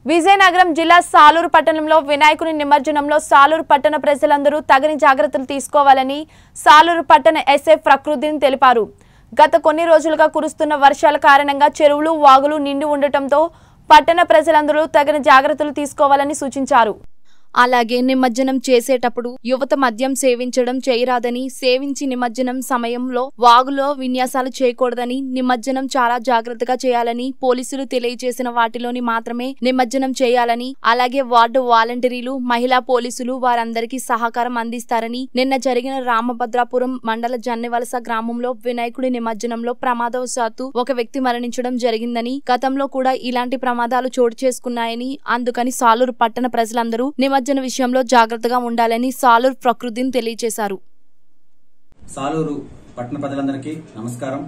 విజయనగరం జిల్లా సాలూరు పట్టణంలో వినాయకుని నిమజ్జనంలో సాలూరు పట్టణ ప్రజలందరూ తగిన జాగ్రత్తలు తీసుకోవాలని సాలూరు పట్టణ ఎస్ఐ ప్రకృతిని తెలిపారు గత కొన్ని రోజులుగా కురుస్తున్న వర్షాల కారణంగా చెరువులు వాగులు నిండి ఉండటంతో పట్టణ ప్రజలందరూ తగిన జాగ్రత్తలు తీసుకోవాలని సూచించారు అలాగే నిమజ్జనం చేసేటప్పుడు యువత మద్యం సేవించడం చేయరాదని సేవించి నిమజ్జనం సమయంలో వాగులో విన్యాసాలు చేయకూడదని నిమజ్జనం చాలా జాగ్రత్తగా చేయాలని పోలీసులు తెలియజేసిన వాటిలోని మాత్రమే నిమజ్జనం చేయాలని అలాగే వార్డు వాలంటీర్లు మహిళా పోలీసులు వారందరికీ సహకారం అందిస్తారని నిన్న జరిగిన రామభద్రాపురం మండల జన్నెవలస గ్రామంలో వినాయకుడి నిమజ్జనంలో ప్రమాదవశాత్తు ఒక వ్యక్తి మరణించడం జరిగిందని గతంలో కూడా ఇలాంటి ప్రమాదాలు చోటు చేసుకున్నాయని అందుకని సాలూరు పట్టణ ప్రజలందరూ నిమజ్జన విషయంలో జాగ్రత్తగా ఉండాలని సాలూరు ప్రకృతిని తెలియజేశారు సాలూరు పట్టణ ప్రజలందరికీ నమస్కారం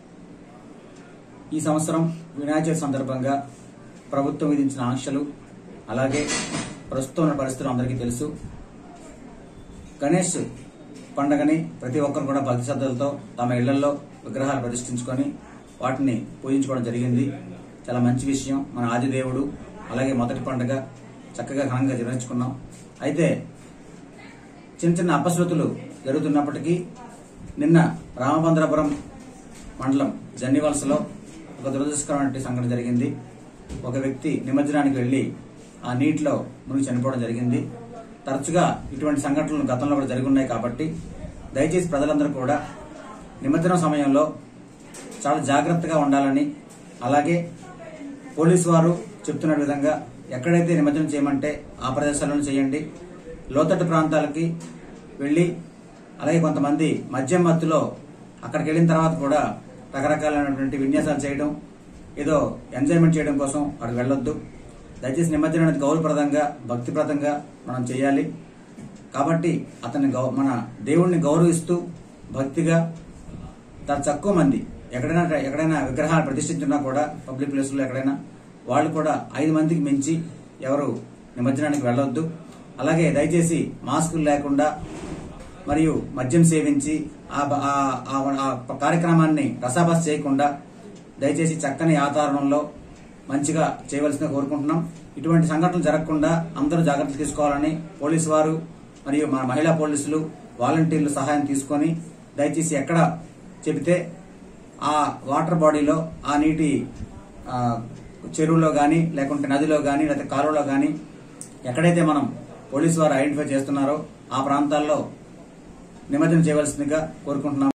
ఈ సంవత్సరం వినాయక చవితి సందర్భంగా ప్రభుత్వం విధించిన ఆంక్షలు అలాగే ప్రస్తుతం ఉన్న పరిస్థితులు అందరికీ తెలుసు గణేష్ పండగని ప్రతి ఒక్కరు కూడా భక్తి శ్రద్ధలతో తమ ఇళ్లలో విగ్రహాలు ప్రతిష్ఠించుకొని వాటిని పూజించుకోవడం జరిగింది చాలా మంచి విషయం మన ఆదిదేవుడు అలాగే మొదటి పండుగ చక్కగా ఘనంగా నిర్వహించుకున్నాం అయితే చిన్న చిన్న అపశృతులు జరుగుతున్నప్పటికీ నిన్న రామభద్రాపురం మండలం జన్నివలసలో ఒక దురదృష్టకరమైన సంఘటన జరిగింది ఒక వ్యక్తి నిమజ్జనానికి వెళ్లి ఆ నీటిలో మునిగి చనిపోవడం జరిగింది తరచుగా ఇటువంటి సంఘటనలు గతంలో కూడా జరిగి ఉన్నాయి కాబట్టి దయచేసి ప్రజలందరూ కూడా నిమజ్జనం సమయంలో చాలా జాగ్రత్తగా ఉండాలని అలాగే పోలీసు వారు చెప్తున్న విధంగా ఎక్కడైతే నిమజ్జనం చేయమంటే ఆ ప్రదేశాలను చేయండి లోతట్టు ప్రాంతాలకి వెళ్ళి అలాగే కొంతమంది మద్యం మత్తులో అక్కడికి వెళ్ళిన తర్వాత కూడా రకరకాలైనటువంటి విన్యాసాలు చేయడం ఏదో ఎంజాయ్మెంట్ చేయడం కోసం అక్కడికి వెళ్ళొద్దు దయచేసి నిమజ్జనం అనేది గౌరవప్రదంగా భక్తిప్రదంగా మనం చేయాలి కాబట్టి అతన్ని గౌ- మన దేవుణ్ణి గౌరవిస్తూ భక్తిగా చాలా తక్కువ మంది ఎక్కడైనా ఎక్కడైనా విగ్రహాలు ప్రతిష్ఠించినా కూడా పబ్లిక్ ప్లేస్లో ఎక్కడైనా వాళ్ళు కూడా ఐదు మందికి మించి ఎవరు నిమజ్జనానికి వెళ్ళొద్దు అలాగే దయచేసి మాస్కులు లేకుండా మరియు మద్యం సేవించి ఆ బ- ఆ- ఆ- ఆ కార్యక్రమాన్ని రసాబస్ చేయకుండా దయచేసి చక్కని ఆతారణంలో మంచిగా చేయవలసిందిగా కోరుకుంటున్నాం ఇటువంటి సంఘటనలు జరగకుండా అందరూ జాగ్రత్తలు తీసుకోవాలని పోలీసు వారు మరియు మన మహిళా పోలీసులు వాలంటీర్లు సహాయం తీసుకొని దయచేసి ఎక్కడ చెబితే ఆ వాటర్ బాడీలో ఆ నీటి ఆ, చెరువులో కానీ లేకుంటే నదిలో కానీ లేకపోతే కాలువలో కానీ ఎక్కడైతే మనం పోలీసు వారు ఐడెంటిఫై చేస్తున్నారో ఆ ప్రాంతాల్లో నిమజ్జనం చేయవలసిందిగా కోరుకుంటున్నాం